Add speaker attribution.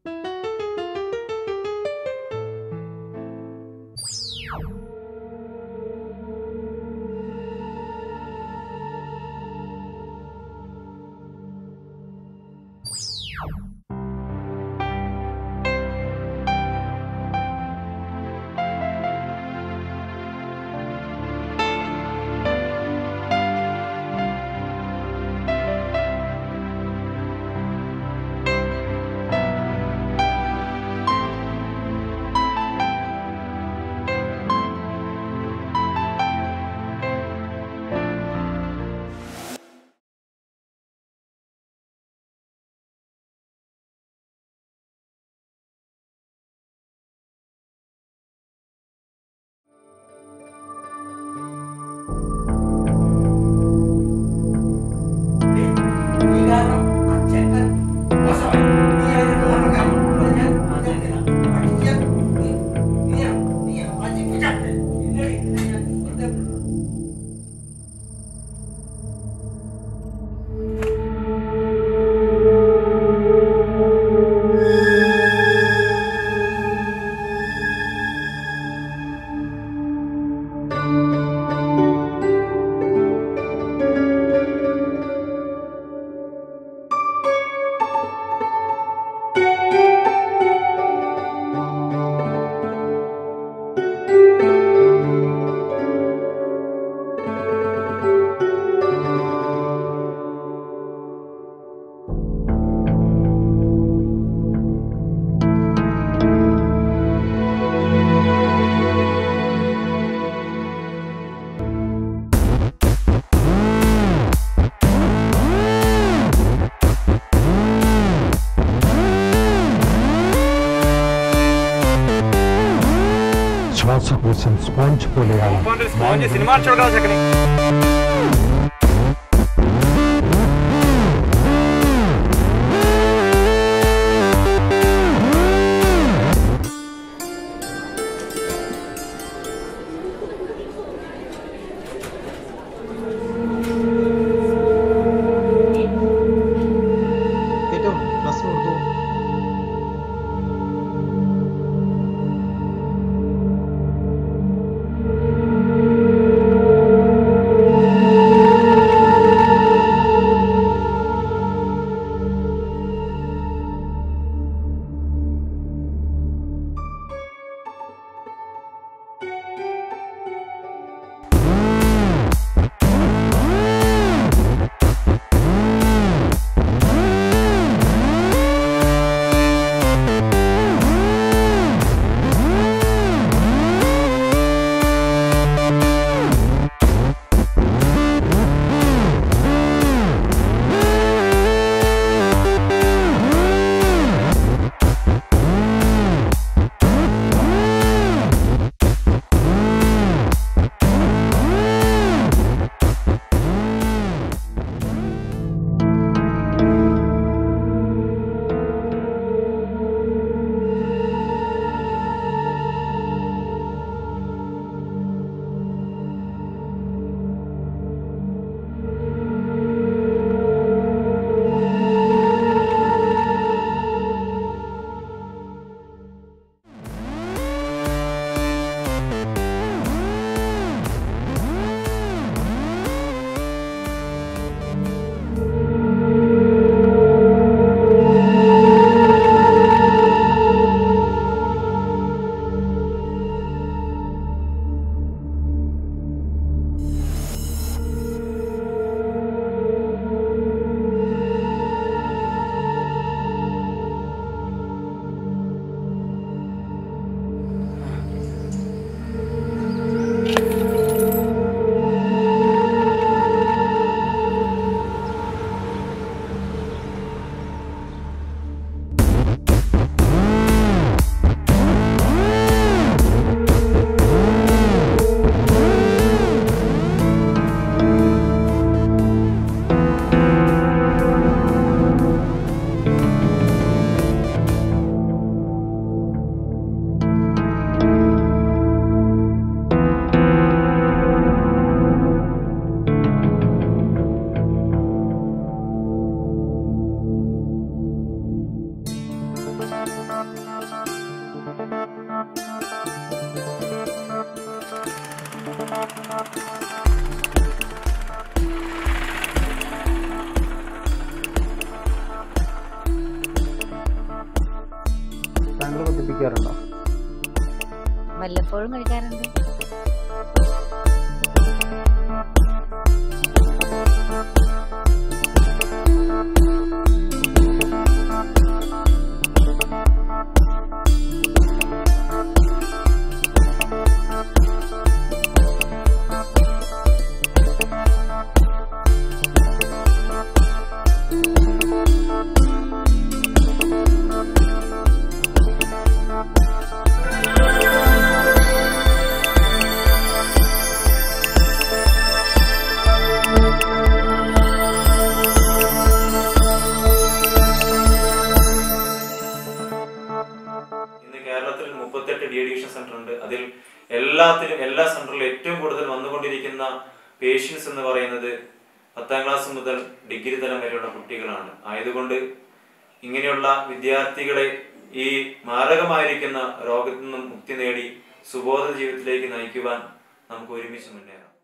Speaker 1: നീ കാരണം ആ ചേട്ടൻ മോശമായി. നീ അതിനകത്ത് നടന്ന കാര്യം ഇവിടെ ഞാൻ പറഞ്ഞിട്ടില്ല. പഠിക്കുക. നീ- നീയാ- നീയാ നശിപ്പിച്ചത്. ഇല്ലടി, നിന്നെ ഞാൻ വെറുതെ വിടുന്നു.
Speaker 2: ശ്വാസകോശം സ്പോഞ്ച് പോലെയാണ്
Speaker 3: സ്പോഞ്ച് സിനിമ അടിച്ചു കൊടുക്കാതെ ചെക്കനെ
Speaker 4: ഏറ്റവും ബസ് കൊടുത്തു
Speaker 1: ആ
Speaker 4: താങ്കൾ മദ്യപിക്കാറുണ്ടോ
Speaker 5: വല്ലപ്പോഴും കഴിക്കാറുണ്ട്
Speaker 3: ഇന്ന് കേരളത്തിൽ മുപ്പത്തെട്ട് ഡി അഡിക്ഷൻ സെന്റർ ഉണ്ട് അതിൽ എല്ലാത്തിലും എല്ലാ സെന്ററിലും ഏറ്റവും കൂടുതൽ വന്നുകൊണ്ടിരിക്കുന്ന പേഷ്യൻസ് എന്ന് പറയുന്നത് പത്താം ക്ലാസ് മുതൽ ഡിഗ്രി തലം വരെയുള്ള കുട്ടികളാണ് ആയതുകൊണ്ട് ഇങ്ങനെയുള്ള വിദ്യാർത്ഥികളെ ഈ മാരകമായിരിക്കുന്ന രോഗത്തിൽ നിന്നും മുക്തി നേടി സുബോധ ജീവിതത്തിലേക്ക് നയിക്കുവാൻ നമുക്ക് ഒരുമിച്ച് മുന്നേറാം